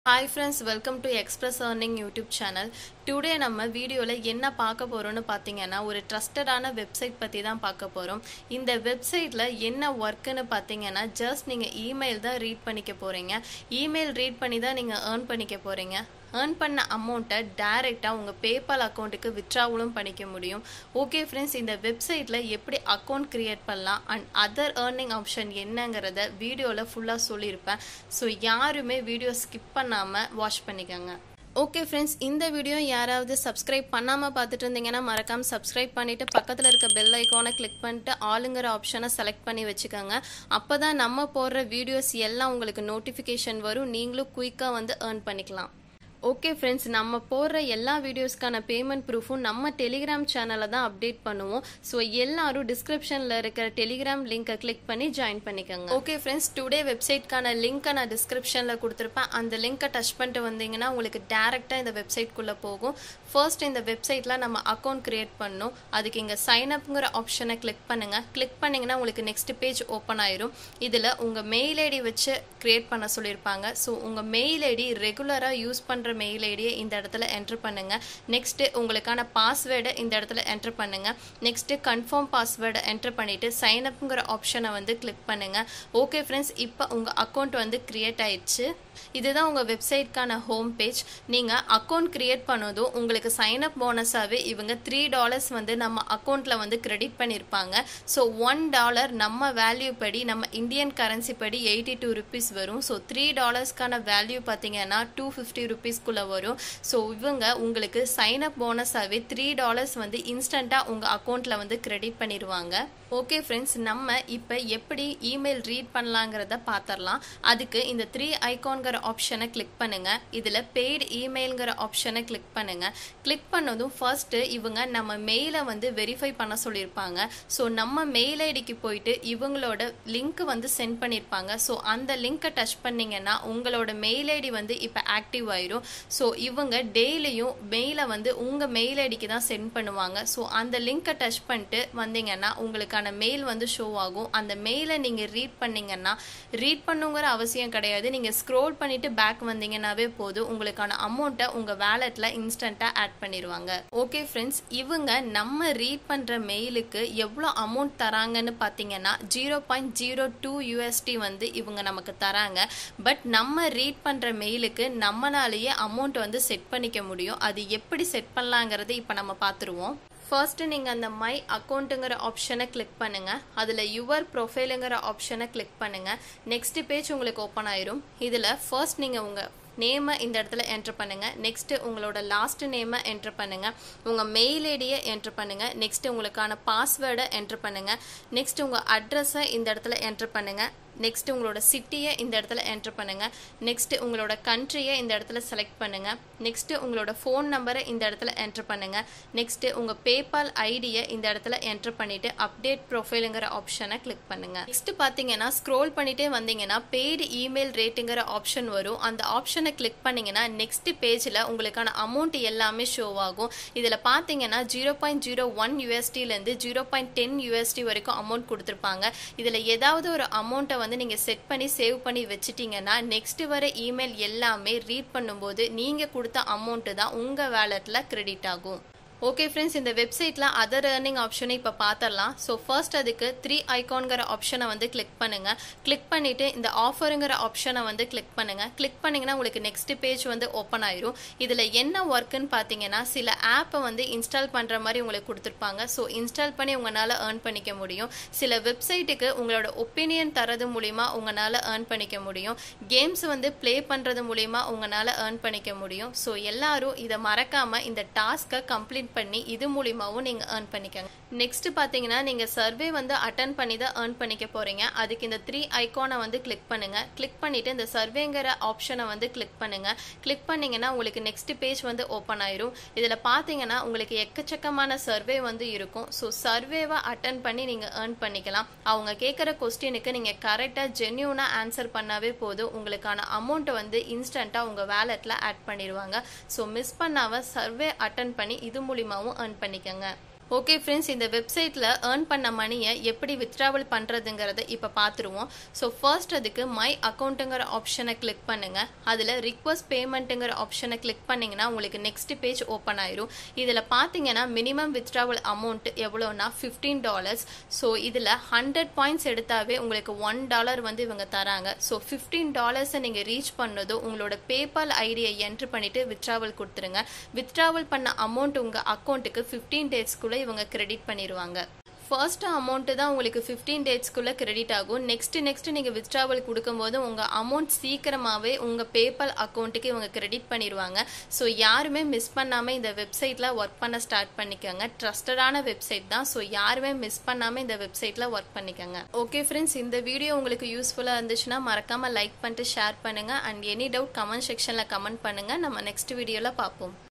hi friends welcome to express earning YouTube channel today நம்ம வீடியோவில் என்ன பார்க்க போகிறோம்னு பார்த்தீங்கன்னா ஒரு ட்ரஸ்டடான வெப்சைட் பற்றி தான் பார்க்க போகிறோம் இந்த வெப்சைட்டில் என்ன ஒர்க்குன்னு பார்த்தீங்கன்னா ஜஸ்ட் நீங்கள் இமெயில் தான் ரீட் பண்ணிக்க போகிறீங்க இமெயில் ரீட் பண்ணி தான் நீங்கள் ஏர்ன் பண்ணிக்க போகிறீங்க ஏர்ன் பண்ண அமௌண்ட்டை டைரெக்டாக உங்கள் பேபால் அக்கௌண்ட்டுக்கு வித்ட்ராவலும் பண்ணிக்க முடியும் ஓகே ஃப்ரெண்ட்ஸ் இந்த வெப்சைட்டில் எப்படி அக்கௌண்ட் க்ரியேட் பண்ணலாம் அண்ட் அதர் ஏர்னிங் ஆப்ஷன் என்னங்கிறத வீடியோவில் ஃபுல்லாக சொல்லியிருப்பேன் ஸோ யாருமே வீடியோ ஸ்கிப் பண்ணாமல் வாட்ச் பண்ணிக்கோங்க ஓகே ஃப்ரெண்ட்ஸ் இந்த வீடியோ யாராவது சப்ஸ்கிரைப் பண்ணாமல் பார்த்துட்டு இருந்தீங்கன்னா மறக்காமல் சப்ஸ்கிரைப் பண்ணிவிட்டு பக்கத்தில் இருக்க பெல் ஐக்கானை கிளிக் பண்ணிட்டு ஆளுங்கிற ஆப்ஷனை செலக்ட் பண்ணி வச்சுக்கோங்க அப்போ தான் நம்ம போடுற வீடியோஸ் எல்லாம் உங்களுக்கு நோட்டிஃபிகேஷன் வரும் நீங்களும் குயிக்காக வந்து ஏர்ன் பண்ணிக்கலாம் ஓகே ஃப்ரெண்ட்ஸ் நம்ம போடுற எல்லா வீடியோஸ்க்கான பேமெண்ட் ப்ரூஃபும் நம்ம டெலிகிராம் சேனலில் தான் அப்டேட் பண்ணுவோம் ஸோ எல்லாரும் டிஸ்கிரிப்ஷனில் இருக்கிற டெலிகிராம் லிங்கை கிளிக் பண்ணி ஜாயின் பண்ணிக்கோங்க ஓகே ஃப்ரெண்ட்ஸ் டுடே வெப்சைட்க்கான லிங்க்கை நான் டிஸ்கிரிப்ஷனில் கொடுத்துருப்பேன் அந்த லிங்க்கை டச் பண்ணிட்டு வந்தீங்கன்னா உங்களுக்கு டேரெக்டாக இந்த வெப்சைட்குள்ளே போகும் ஃபர்ஸ்ட் இந்த வெப்சைட்டில் நம்ம அக்கௌண்ட் க்ரியேட் பண்ணணும் அதுக்கு இங்கே சைன் அப்ங்கிற ஆப்ஷனை கிளிக் பண்ணுங்கள் கிளிக் பண்ணிங்கன்னா உங்களுக்கு நெக்ஸ்ட் பேஜ் ஓப்பன் ஆயிரும் இதில் உங்கள் மெயில் ஐடி வச்சு க்ரியேட் பண்ண சொல்லியிருப்பாங்க ஸோ உங்கள் மெயில் ஐடி ரெகுலராக யூஸ் பண்ணுற மெயில் ஐடியை இந்த இடத்துல என்ட்ரு பண்ணுங்க நெக்ஸ்ட் உங்களுக்கான பாஸ்வேர்டை இந்த இடத்துல என்ட்ரு பண்ணுங்க நெக்ஸ்ட் கன்ஃபார்ம் பாஸ்வேர்டை என்ட்ரு பண்ணிட்டு சைன் அப்ங்கிற ஆப்ஷனை வந்து கிளிக் பண்ணுங்க ஓகே ஃப்ரெண்ட்ஸ் இப்போ உங்க அக்கௌண்ட் வந்து கிரியேட் ஆயிடுச்சு இதுதான் உங்க வெப்சைட்கான ஹோம் பேஜ் நீங்க அக்கௌண்ட் கிரியேட் பண்ணதும் உங்களுக்கு சைன் அப் போனஸாவே இவங்க த்ரீ டாலர்ஸ் வந்து நம்ம அக்கௌண்ட்ல வந்து கிரெடிட் பண்ணியிருப்பாங்க ஸோ ஒன் டாலர் நம்ம வேல்யூ படி நம்ம இந்தியன் கரன்சி படி எயிட்டி டூ ருபீஸ் வரும் ஸோ த்ரீ டாலர்ஸ்க்கான வேல்யூ பார்த்தீங்கன்னா டூ ஃபிஃப்டி ருபீஸ்க்குள்ளே வரும் ஸோ இவங்க உங்களுக்கு சைன் அப் போனஸாகவே த்ரீ டாலர்ஸ் வந்து இன்ஸ்டண்ட்டாக உங்கள் அக்கௌண்ட்டில் வந்து கிரெடிட் பண்ணிடுவாங்க ஓகே ஃப்ரெண்ட்ஸ் நம்ம இப்போ எப்படி இமெயில் ரீட் பண்ணலாங்கிறத பார்த்துடலாம் அதுக்கு இந்த த்ரீ ஐகான்கிற ஆப்ஷனை கிளிக் பண்ணுங்க இதில் பெய்டு இமெயில்ங்கிற ஆப்ஷனை கிளிக் பண்ணுங்க கிளிக் பண்ணதும் ஃபர்ஸ்ட் இவங்க நம்ம மெயிலை வந்து வெரிஃபை பண்ண சொல்லியிருப்பாங்க ஸோ நம்ம மெயில் ஐடிக்கு போயிட்டு இவங்களோட லிங்க் வந்து சென்ட் பண்ணியிருப்பாங்க ஸோ அந்த லிங்க்கை டச் பண்ணீங்கன்னா உங்களோட மெயில் ஐடி வந்து இப்போ ஆக்டிவ் ஆயிரும் ஸோ இவங்க டெய்லியும் மெயிலை வந்து உங்கள் மெயில் ஐடிக்கு தான் சென்ட் பண்ணுவாங்க ஸோ அந்த லிங்க்கை டச் பண்ணிட்டு வந்தீங்கன்னா உங்களுக்கான மெயில் வந்து ஷோ ஆகும் அந்த மெயிலை நீங்கள் ரீட் பண்ணீங்கன்னா ரீட் பண்ணுங்கிற அவசியம் கிடையாது நீங்கள் ஸ்க்ரோல் பண்ணிட்டு பேக் வந்தீங்கன்னாவே போதும் உங்களுக்கான அமௌண்ட்டை உங்கள் வேலெட்டில் இன்ஸ்டண்ட்டாக ஆட் பண்ணிடுவாங்க ஓகே ஃப்ரெண்ட்ஸ் இவங்க நம்ம ரீட் பண்ணுற மெயிலுக்கு எவ்வளோ அமௌண்ட் தராங்கன்னு பார்த்தீங்கன்னா zero point zero two USD வந்து இவங்க நமக்கு தராங்க பட் நம்ம ரீட் பண்ணுற மெயிலுக்கு நம்மளாலேயே அமௌண்ட் வந்து செட் பண்ணிக்க முடியும் அது எப்படி செட் பண்ணலாங்கிறது இப்போ நம்ம பார்த்துருவோம் ஃபர்ஸ்ட் நீங்கள் அந்த மை அக்கௌண்ட்டுங்கிற ஆப்ஷனை கிளிக் பண்ணுங்க அதில் யுவர் ப்ரொஃபைலுங்கிற ஆப்ஷனை கிளிக் பண்ணுங்க நெக்ஸ்ட் பேஜ் உங்களுக்கு ஓப்பன் ஆயிரும் இதில் ஃபர்ஸ்ட் நீங்கள் உங்கள் நேமை இந்த இடத்துல என்ட்ரு பண்ணுங்க நெக்ஸ்ட் உங்களோட லாஸ்ட் நேமை என்ட்ரு பண்ணுங்க உங்க மெயில் ஐடியை என்ட்ரு பண்ணுங்க நெக்ஸ்ட் உங்களுக்கான பாஸ்வேர்டை என்ட்ரு பண்ணுங்க நெக்ஸ்ட் உங்க அட்ரஸை இந்த இடத்துல என்ட்ரு பண்ணுங்க நெக்ஸ்ட் உங்களோட சிட்டியை இந்த இடத்துல என்ட்ரு பண்ணுங்க நெக்ஸ்ட் உங்களோட கண்ட்ரியை இந்த இடத்துல செலக்ட் பண்ணுங்க நெக்ஸ்ட் உங்களோட ஃபோன் நம்பரை இந்த இடத்துல என்ட்ரு பண்ணுங்க நெக்ஸ்ட் உங்க பேபால் ஐடியை இந்த இடத்துல என்ட்ரு பண்ணிட்டு அப்டேட் ப்ரொஃபைலுங்கிற ஆப்ஷனை கிளிக் பண்ணுங்க நெக்ஸ்ட் பாத்தீங்கன்னா ஸ்க்ரோல் பண்ணிட்டே வந்தீங்கன்னா பெய்டு இமெயில் ரேட்டுங்கிற ஆப்ஷன் வரும் அந்த ஆப்ஷனை கிளிக் பண்ணீங்கன்னா நெக்ஸ்ட் பேஜ்ல உங்களுக்கான அமௌண்ட் எல்லாமே ஷோ ஆகும் இதுல பாத்தீங்கன்னா ஜீரோ பாயிண்ட் ஜீரோ ஒன் யூஎஸ்டிலேருந்து ஜீரோ பாயிண்ட் டென் யூஎஸ்டி வரைக்கும் அமௌண்ட் கொடுத்துருப்பாங்க இதுல ஏதாவது ஒரு அமௌண்ட்டை வந்து நீங்கள் செட் பண்ணி சேவ் பண்ணி வச்சிட்டிங்கன்னா நெக்ஸ்ட் வர இமெயில் எல்லாமே ரீட் பண்ணும்போது நீங்கள் கொடுத்த அமௌண்ட்டு தான் உங்கள் வேலெட்டில் கிரெடிட் ஆகும் ஓகே ஃப்ரெண்ட்ஸ் இந்த வெப்சைட்டில் அதர் ஏர்னிங் ஆப்ஷனை இப்போ பார்த்துடலாம் ஸோ ஃபர்ஸ்ட் அதுக்கு த்ரீ ஐகான்கிற ஆப்ஷனை வந்து கிளிக் பண்ணுங்க கிளிக் பண்ணிட்டு இந்த ஆஃபருங்கிற ஆப்ஷனை வந்து கிளிக் பண்ணுங்க கிளிக் பண்ணீங்கன்னா உங்களுக்கு நெக்ஸ்ட் பேஜ் வந்து ஓப்பன் ஆயிரும் இதில் என்ன ஒர்க்குன்னு பார்த்தீங்கன்னா சில ஆப்பை வந்து இன்ஸ்டால் பண்ணுற மாதிரி உங்களுக்கு கொடுத்துருப்பாங்க ஸோ இன்ஸ்டால் பண்ணி உங்களால் ஏர்ன் பண்ணிக்க முடியும் சில வெப்சைட்டுக்கு உங்களோட ஒப்பீனியன் தரது மூலிமா உங்களால் ஏர்ன் பண்ணிக்க முடியும் கேம்ஸ் வந்து ப்ளே பண்ணுறது மூலிமா உங்களால் ஏர்ன் பண்ணிக்க முடியும் ஸோ எல்லாரும் இதை மறக்காம இந்த டாஸ்க்கை கம்ப்ளீட் பண்ணி இது மூலியமாவும் நீங்க ஏர்ன் பண்ணிக்கங்க நெக்ஸ்ட் பாத்தீங்கன்னா நீங்க சர்வே வந்து அட்டன் பண்ணி தான் ஏர்ன் பண்ணிக்க போறீங்க அதுக்கு இந்த த்ரீ ஐகானை வந்து கிளிக் பண்ணுங்க கிளிக் பண்ணிட்டு இந்த சர்வேங்கிற ஆப்ஷனை வந்து கிளிக் பண்ணுங்க கிளிக் பண்ணீங்கன்னா உங்களுக்கு நெக்ஸ்ட் பேஜ் வந்து ஓப்பன் ஆயிரும் இதுல பாத்தீங்கன்னா உங்களுக்கு எக்கச்சக்கமான சர்வே வந்து இருக்கும் ஸோ சர்வேவை அட்டன் பண்ணி நீங்க ஏர்ன் பண்ணிக்கலாம் அவங்க கேட்குற கொஸ்டினுக்கு நீங்க கரெக்டா ஜென்யூனா ஆன்சர் பண்ணாவே போதும் உங்களுக்கான அமௌண்ட் வந்து இன்ஸ்டன்டா உங்க வேலெட்ல ஆட் பண்ணிடுவாங்க ஸோ மிஸ் பண்ணாம சர்வே அட்டன் பண்ணி இது மூலியமாவும் ஏர்ன் பண்ணிக்கங்க ஓகே ஃப்ரெண்ட்ஸ் இந்த வெப்சைட்டில் ஏர்ன் பண்ண மணியை எப்படி வித்ட்ராவல் பண்ணுறதுங்கிறத இப்போ பார்த்துருவோம் ஸோ ஃபர்ஸ்ட் அதுக்கு மை அக்கௌண்ட்டுங்கிற ஆப்ஷனை கிளிக் பண்ணுங்கள் அதில் ரிக்வஸ்ட் பேமெண்ட்டுங்கிற ஆப்ஷனை கிளிக் பண்ணிங்கன்னா உங்களுக்கு நெக்ஸ்ட் பேஜ் ஓப்பன் ஆயிரும் இதில் பார்த்தீங்கன்னா மினிமம் வித்ட்ராவல் அமௌண்ட் எவ்வளோனா ஃபிஃப்டீன் டாலர்ஸ் ஸோ இதில் ஹண்ட்ரட் பாயிண்ட்ஸ் எடுத்தாவே உங்களுக்கு ஒன் டாலர் வந்து இவங்க தராங்க ஸோ ஃபிஃப்டீன் டாலர்ஸை நீங்கள் ரீச் பண்ணதும் உங்களோட பேபால் ஐடியை என்ட்ரு பண்ணிவிட்டு வித்ட்ராவல் கொடுத்துருங்க வித்ட்ராவல் பண்ண அமௌண்ட் உங்கள் அக்கௌண்ட்டுக்கு ஃபிஃப்டீன் டேஸ்க்குள்ளே இவங்க கிரெடிட் பண்ணிடுவாங்க ஃபர்ஸ்ட் அமௌண்ட்டு தான் உங்களுக்கு ஃபிஃப்டீன் டேட்ஸ்க்குள்ளே கிரெடிட் ஆகும் நெக்ஸ்ட் நெக்ஸ்ட் நீங்கள் வித்ட்ராவல் கொடுக்கும்போது உங்கள் அமௌண்ட் சீக்கிரமாகவே உங்கள் பேபால் அக்கௌண்ட்டுக்கு இவங்க கிரெடிட் பண்ணிடுவாங்க ஸோ யாருமே மிஸ் பண்ணாமல் இந்த வெப்சைட்டில் ஒர்க் பண்ண ஸ்டார்ட் பண்ணிக்கோங்க ட்ரஸ்டடான வெப்சைட் தான் ஸோ யாருமே மிஸ் பண்ணாமல் இந்த வெப்சைட்டில் ஒர்க் பண்ணிக்கோங்க ஓகே ஃப்ரெண்ட்ஸ் இந்த வீடியோ உங்களுக்கு யூஸ்ஃபுல்லாக இருந்துச்சுன்னா மறக்காமல் லைக் பண்ணிட்டு ஷேர் பண்ணுங்கள் அண்ட் எனி டவுட் கமெண்ட் செக்ஷனில் கமெண்ட் பண்ணுங்கள் நம்ம நெக்ஸ்ட் வீடியோவில் பார்ப்போம்